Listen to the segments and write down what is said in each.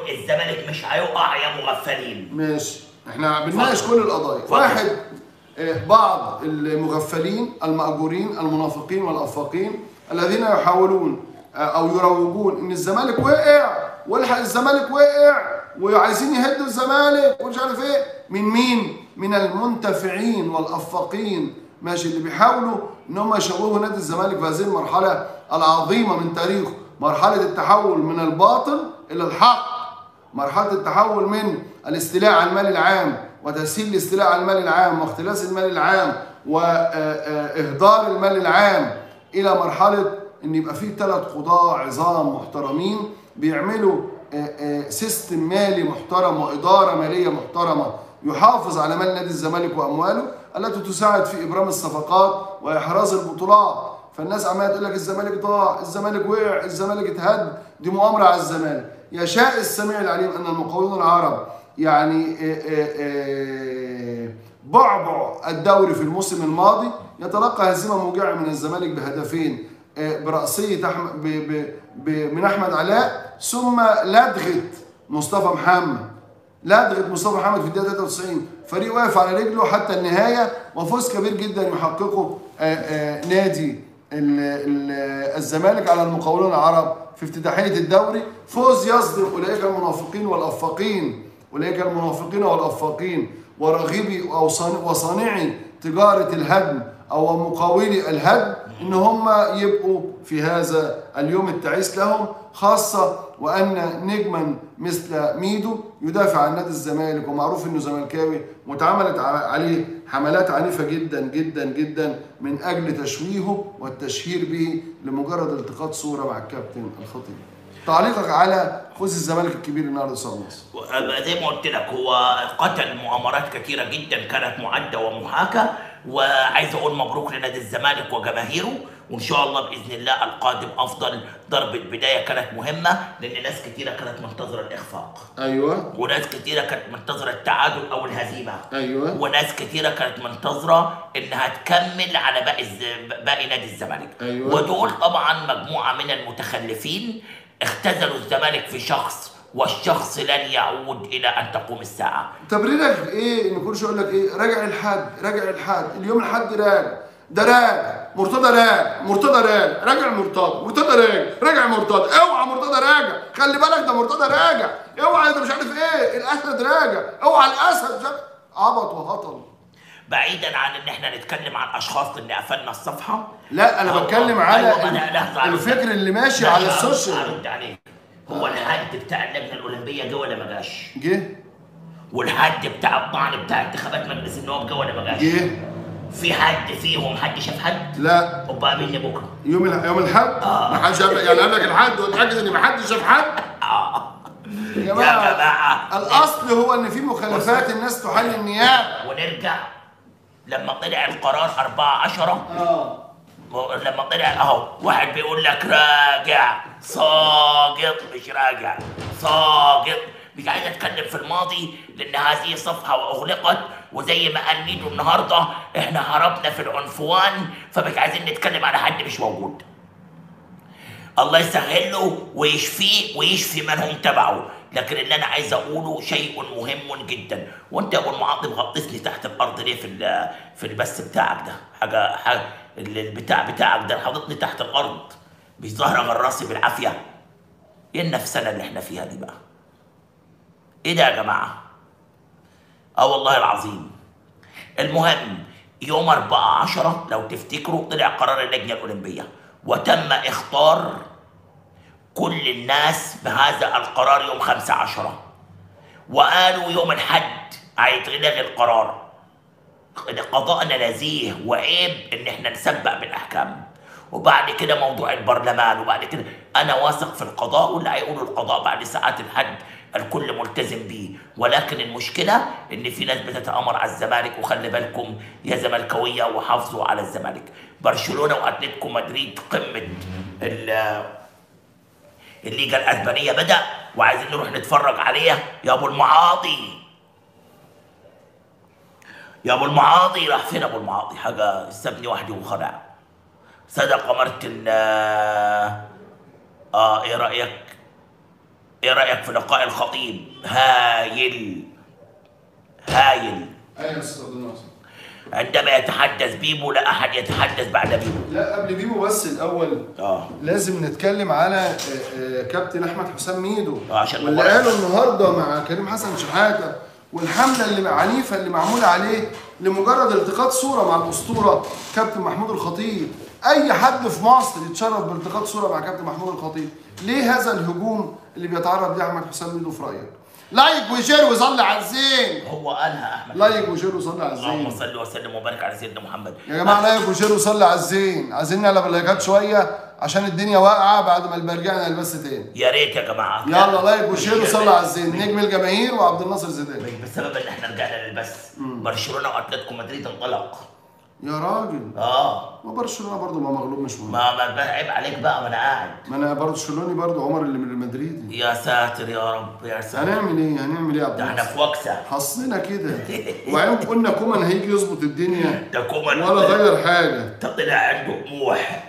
الزمالك مش هيقع يا مغفلين ماشي احنا بنناقش كل القضايا اتفضل. واحد آه، بعض المغفلين المأجورين المنافقين والأفاقين الذين يحاولون آه، أو يروجون إن الزمالك وقع والحق الزمالك وقع وعايزين يهدوا الزمالك ومش عارف إيه من مين؟ من المنتفعين والأفاقين ماشي اللي بيحاولوا إن هم يشوهوا نادي الزمالك في هذه المرحلة العظيمة من تاريخه مرحلة التحول من الباطل إلى الحق مرحلة التحول من الاستيلاء على المال العام وتسهيل الاستيلاء على المال العام واختلاس المال العام وإهدار المال العام إلى مرحلة إن يبقى فيه ثلاث قضاة عظام محترمين بيعملوا آه، آه، سيستم مالي محترم وإدارة مالية محترمة يحافظ على مال نادي الزمالك وأمواله التي تساعد في إبرام الصفقات وإحراز البطولات فالناس عماله تقول لك الزمالك ضاع الزمالك وقع الزمالك اتهد دي مؤامره على الزمالك يشاء السميع العليم ان المقاولون العرب يعني آه، آه، آه، بعبع الدوري في الموسم الماضي يتلقى هزيمه موجعه من الزمالك بهدفين آه، براسيه أحمد- ب- ب- ب- من احمد علاء ثم لدغه مصطفى محمد لدغه مصطفى محمد في الدقيقه 93 فريق واقف على رجله حتى النهايه وفوز كبير جدا يحققه آه، آه، نادي ال- ال- الزمالك على المقاولون العرب في افتتاحيه الدوري فوز يصدر اولئك المنافقين والافاقين اولئك المنافقين والافاقين ورغبي او صان- وصانعي تجاره الهدم او مقاولي الهدم ان هم يبقوا في هذا اليوم التعيس لهم خاصه وان نجما مثل ميدو يدافع عن نادي الزمالك ومعروف انه زملكاوي واتعملت ع- عليه حملات عنيفه جدا جدا جدا من اجل تشويهه والتشهير به لمجرد التقاط صوره مع الكابتن الخطيب. تعليقك على فوز الزمالك الكبير النهارده صار مصر. زي ما قلت لك هو قتل مؤامرات كثيره جدا كانت معده ومحاكاه وعايز اقول مبروك لنادي الزمالك وجماهيره وان شاء الله باذن الله القادم افضل ضربه بدايه كانت مهمه لان ناس كثيره كانت منتظره الاخفاق ايوه وناس كثيره كانت منتظره التعادل او الهزيمه ايوه وناس كثيره كانت منتظره انها تكمل على باقي الز... باقي نادي الزمالك أيوة. ودول طبعا مجموعه من المتخلفين اختزلوا الزمالك في شخص والشخص لن يعود الى ان تقوم الساعه تبريرك ايه ان كل شويه يقول لك ايه راجع الحد راجع الحد اليوم الحد راجع ده راجع مرتضى راجع مرتضى راجع راجع مرتضى مرتضى راجع راجع مرتضى اوعى مرتضى راجع خلي بالك ده مرتضى راجع اوعى ده مش عارف ايه الاسد راجع اوعى الاسد مش عارف عبط وهطل بعيدا عن ان احنا نتكلم عن اشخاص لان قفلنا الصفحه لا انا أو- بتكلم أو- على أيوة، أنا- لحظة، أرد. الفكر اللي ماشي لا، على لا، السوشيال ارد عليك هو الحد بتاع اللجنه الاولمبيه جه ولا ما جاش؟ جه والحد بتاع الطعن بتاع انتخابات مجلس النواب جه ولا ما جاش؟ جه في حد فيهم حد شاف حد؟ لا وبقى مني بكره يوم الح- يوم الحد ما حدش قال- يعني قال لك الحد واتاكد ان ما حدش شاف حد يا يا جماعه الاصل هو ان في مخالفات الناس تحل النيابه ونرجع لما طلع القرار 4 10 اه لما طلع اهو واحد بيقول لك راجع ساقط مش راجع ساقط مش عايز اتكلم في الماضي لان هذه صفحه واغلقت وزي ما قال ميدو النهارده احنا هربنا في العنفوان فمش عايزين نتكلم على حد مش موجود الله يسهل له ويشفيه ويشفي من هم تبعه لكن اللي انا عايز اقوله شيء مهم جدا وانت يا ابو المعاطي مغطسني تحت الارض ليه في ال- في البث بتاعك ده حاجه حاجه ال- البتاع بتاعك ده حاططني تحت الارض مش ظاهره غير راسي بالعافيه ايه النفسنه اللي احنا فيها دي بقى ايه ده يا جماعه اه والله العظيم المهم يوم 4 10 لو تفتكروا طلع قرار اللجنه الاولمبيه وتم اختار كل الناس بهذا القرار يوم 5 10 وقالوا يوم الحد هيتلغي القرار قضاءنا نزيه وعيب ان احنا نسبق بالاحكام وبعد كده موضوع البرلمان وبعد كده انا واثق في القضاء واللي هيقولوا القضاء بعد ساعات الحد الكل ملتزم بيه ولكن المشكله ان في ناس بتتامر على الزمالك وخلي بالكم يا زملكاويه وحافظوا على الزمالك برشلونه واتلتيكو مدريد قمه ال- الليجا الاسبانيه بدا وعايزين نروح نتفرج عليها يا ابو المعاطي يا ابو المعاطي راح فين ابو المعاطي حاجه سابني وحدي وخلع صدق مارتن آه, اه ايه رايك ايه ايه رايك في لقاء الخطيب هايل هايل ايوه يا استاذ عبد الناصر عندما يتحدث بيبو لا احد يتحدث بعد بيبو لا قبل بيبو بس الاول اه لازم نتكلم على آه، آه، كابتن احمد حسام ميدو آه، عشان واللي مباراة. قاله النهارده مع كريم حسن شحاته والحمله اللي عنيفه اللي معموله عليه لمجرد التقاط صوره مع الاسطوره كابتن محمود الخطيب اي حد في مصر يتشرف بالتقاط صوره مع كابتن محمود الخطيب ليه هذا الهجوم اللي بيتعرض ليه احمد حسام ميدو في رايك لايك وشير وصلي على الزين هو قالها احمد لايك وشير وصلي على اللهم الزين صل وسلم وبارك على سيدنا محمد يا جماعه لايك وشير وصلي على الزين عايزين نعلى باللايكات شويه عشان الدنيا واقعه بعد ما رجعنا البث تاني يا ريت يا جماعه يلا لايك وشير مش- وصلي على الزين نجم الجماهير وعبد الناصر زيدان مش بسبب ان احنا رجعنا للبث برشلونه واتلتيكو مدريد انطلق يا راجل اه ما برشلونه برضه ما مغلوب مش مهم ما ما بقى عيب عليك بقى ما انا قاعد ما انا برشلوني برضه عمر اللي من المدريدي يا ساتر يا رب يا ساتر هنعمل ايه هنعمل ايه يا عبد ده احنا الناصر في وكسه حصلنا كده وبعدين قلنا كومان هيجي يظبط الدنيا ده كومان ولا غير حاجه ده طلع عنده طموح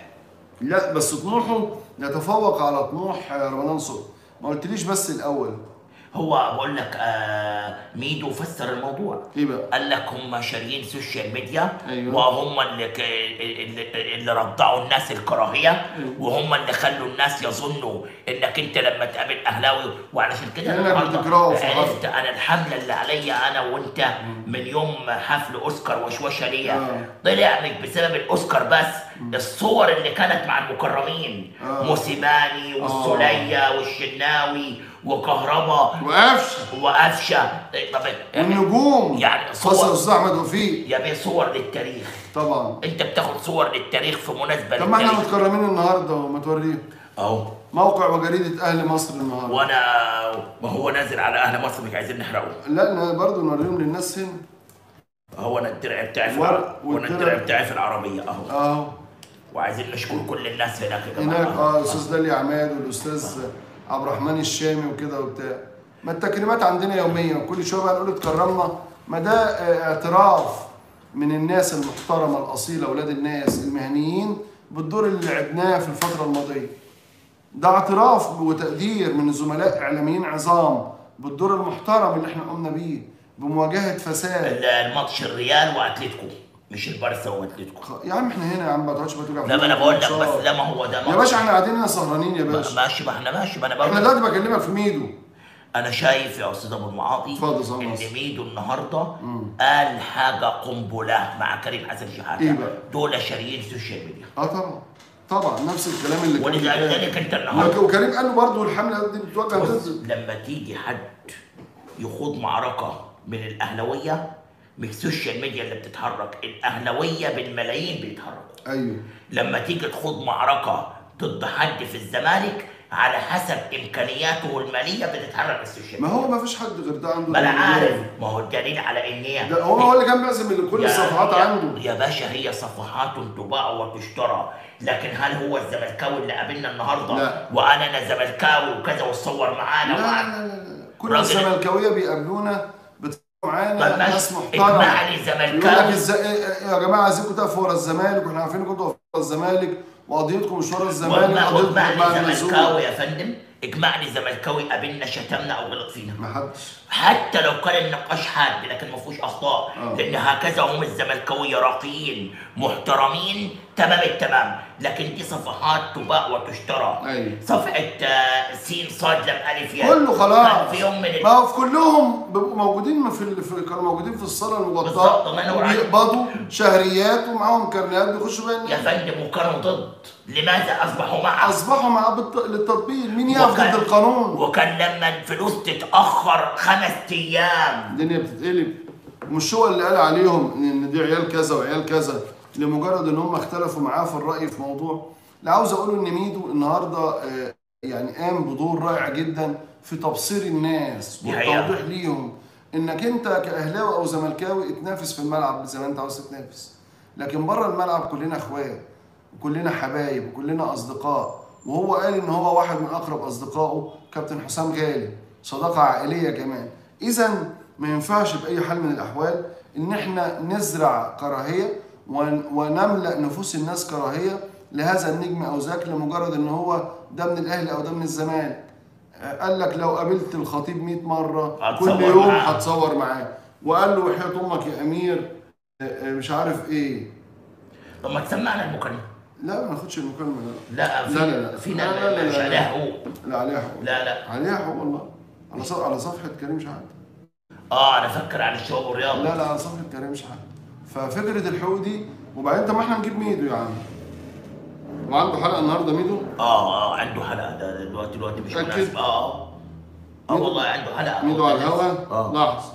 لا بس طموحه يتفوق على طموح رمضان صبحي ما قلتليش بس الاول هو بقول لك آه ميدو فسر الموضوع ايه بقى قال لك هم شاريين سوشيال ميديا أيوة. وهم اللي ك... اللي, اللي رضعوا الناس الكراهيه وهم اللي خلوا الناس يظنوا انك انت لما تقابل اهلاوي وعلشان كده كأنك النهاردة بتكرهه في عرفت انا الحمله اللي عليا انا وانت من يوم حفل اوسكار وشوشه ليا آه. طلع مش بسبب الاوسكار بس الصور اللي كانت مع المكرمين آه. موسيماني والسوليه والشناوي وكهربا وقفشه وقفشه طب والنجوم يعني خاصه صور الاستاذ احمد وفيق يا بيه صور للتاريخ طبعا انت بتاخد صور للتاريخ في مناسبه طب ما احنا للتاريخ متكرمين النهارده وما توريه اهو موقع وجريده اهل مصر النهارده وانا وهو نازل على اهل مصر مش عايزين نحرقه لا أنا برضه نوريهم للناس هنا هو انا الدرع بتاعي في ور- العرب وانا والدرع- الدرع بتاعي في العربيه اهو اهو وعايزين نشكر كل الناس هناك يا جماعه هناك اه الاستاذ دالي عماد والاستاذ عبد الرحمن الشامي وكده وبتاع ما التكريمات عندنا يوميا كل شويه بقى نقول اتكرمنا ما ده آه، اعتراف من الناس المحترمه الاصيله اولاد الناس المهنيين بالدور اللي لعبناه في الفتره الماضيه ده اعتراف وتقدير من زملاء اعلاميين عظام بالدور المحترم اللي احنا قمنا بيه بمواجهه فساد ال- الماتش الريال واتلتيكو مش البارسا واتلتيكو يا عم احنا هنا يا عم ما تقعدش بقى توجع لا ما انا بقول لك الماتشات. بس لا ما هو ده يا باشا احنا قاعدين هنا سهرانين يا باشا ماشي ما احنا ماشي ما انا احنا بقول دلوقتي بكلمك في ميدو انا شايف يا استاذ ابو المعاطي اتفضل يا أستاذ ان ناصر. ميدو النهارده قال حاجه قنبله مع كريم حسن شحاته إيه بقى؟ دول شاريين سوشيال ميديا اه طبعا طبعا نفس الكلام اللي كان ولذلك انت بيتقال. النهارده وك- وكريم قال له برضه الحمله دي بتوجه بص، ضد لما تيجي حد يخوض معركه من الاهلاويه مش سوشيال ميديا اللي بتتحرك الاهلاويه بالملايين بيتحركوا ايوه لما تيجي تخوض معركه ضد حد في الزمالك على حسب امكانياته الماليه بتتحرك السوشيال ما ميديا هو ما فيش حد غير ده عنده ما انا الموضوع. عارف ما هو الدليل على ان هي ده هو هو اللي كان بيعزم كل يا- الصفحات يا- عنده يا باشا هي صفحات تباع وتشترى لكن هل هو الزملكاوي اللي قابلنا النهارده لا. وانا انا زملكاوي وكذا وتصور لا معانا لا وقعد- لا لا, لا. كل راجل- الزملكاويه بيقابلونا بيتصوروا معانا طب ماشي، ناس محترمه اجمع لي يقول زملكاوي لك ازاي يا جماعه عايزينكم تقفوا ورا الزمالك واحنا عارفين انكم تقفوا ورا الزمالك وقضيتكم مش ورا الزمالك واجمع قضيتكم واجمع مع لي النزول زملكاوي يا فندم اجمع لي زملكاوي قابلنا شتمنا او غلط فينا ما حدش حتى لو كان النقاش حاد لكن ما فيهوش اخطاء آه. لان هكذا هم الزملكاويه راقيين محترمين تمام التمام لكن دي صفحات تباع وتشترى أيوة. صفحه آه، سين صاد لم الف ياء كله خلاص كان في يوم من ما ال... هو في كلهم بيبقوا موجودين في, ال... في كانوا موجودين في الصاله بالظبط، المغطاه الله ينور عليك. وبيقبضوا شهريات ومعاهم كارنيهات بيخشوا بيها يا النادي. فندم وكانوا ضد لماذا اصبحوا معه اصبحوا معاه بالت... للتطبيق مين يقف وكان- ضد القانون وكان لما الفلوس تتاخر خمس ايام الدنيا بتتقلب مش هو اللي قال عليهم ان إن دي عيال كذا وعيال كذا لمجرد ان هم اختلفوا معاه في الراي في موضوع اللي عاوز اقوله ان ميدو النهارده آه، يعني قام بدور رائع جدا في تبصير الناس دي حقيقة. والتوضيح ليهم انك انت كاهلاوي او زملكاوي اتنافس في الملعب زي ما انت عاوز تتنافس لكن بره الملعب كلنا اخوات وكلنا حبايب وكلنا اصدقاء وهو قال ان هو واحد من اقرب اصدقائه كابتن حسام غالي صداقه عائليه كمان اذا ما ينفعش باي حال من الاحوال ان احنا نزرع كراهيه ون- ونملا نفوس الناس كراهيه لهذا النجم او ذاك لمجرد ان هو ده من الاهلي او ده من الزمالك قال لك لو قابلت الخطيب 100 مره هتصور كل يوم معاه. هتصور معاه وقال له وحياة امك يا امير آه، آه، مش عارف ايه طب ما تسمعنا المكالمه لا ما ناخدش المكالمه لا لا في لا، لا، لا. في لا، لا، لا، مش لا. عليها حقوق لا عليها حقوق لا لا عليها حقوق والله على صف... على صفحه كريم شحاته اه انا فكر على الشباب والرياضه لا لا على صفحه كريم شحاته ففكره الحقوق دي وبعدين طب ما احنا نجيب ميدو يا عم وعنده حلقه النهارده ميدو اه اه عنده حلقه ده ده دلوقتي دلوقتي مش متأكد؟ مناسب اه اه اه ميدو- والله عنده حلقه ميدو على الهوا اه لحظه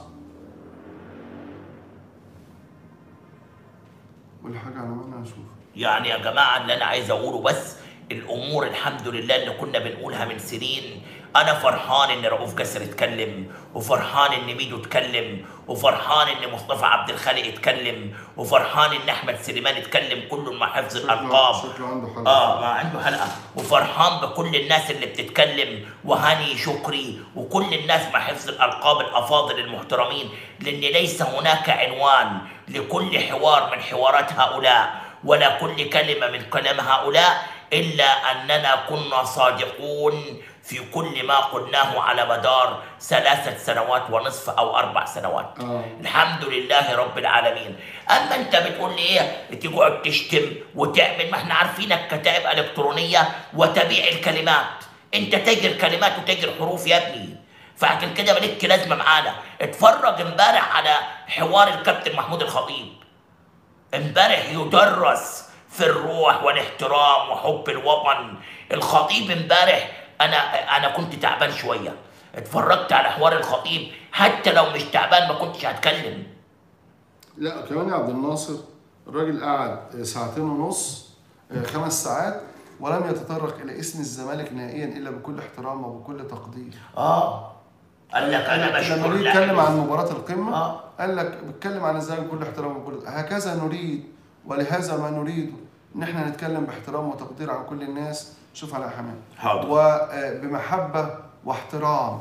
قول حاجه على ما انا اشوف يعني يا جماعه اللي انا عايز اقوله بس الامور الحمد لله اللي كنا بنقولها من سنين انا فرحان ان رؤوف جسر اتكلم وفرحان ان ميدو اتكلم وفرحان ان مصطفى عبد الخالق اتكلم وفرحان ان احمد سليمان اتكلم كله مع حفظ شكله الالقاب شكله عنده حلقه اه ما عنده حلقه وفرحان بكل الناس اللي بتتكلم وهاني شكري وكل الناس مع حفظ الالقاب الافاضل المحترمين لان ليس هناك عنوان لكل حوار من حوارات هؤلاء ولا كل كلمه من كلام هؤلاء الا اننا كنا صادقون في كل ما قلناه على مدار ثلاثه سنوات ونصف او اربع سنوات آه. الحمد لله رب العالمين اما انت بتقول لي ايه تقعد تشتم وتعمل ما احنا عارفينك كتائب الكترونيه وتبيع الكلمات انت تاجر كلمات وتاجر حروف يا ابني فعشان كده مالك لازمه معانا اتفرج امبارح على حوار الكابتن محمود الخطيب امبارح يدرس في الروح والاحترام وحب الوطن الخطيب امبارح انا انا كنت تعبان شويه اتفرجت على حوار الخطيب حتى لو مش تعبان ما كنتش هتكلم لا كمان يا عبد الناصر الراجل قعد ساعتين ونص آه، خمس ساعات ولم يتطرق الى اسم الزمالك نهائيا الا بكل احترام وبكل تقدير اه قال لك انا لما بشكر جه يتكلم لعيبة. عن مباراه القمه آه. قال لك بتكلم عن الزمالك بكل احترام وبكل هكذا نريد ولهذا ما نريد ان احنا نتكلم باحترام وتقدير عن كل الناس شوف على حمام حاضر. وبمحبه واحترام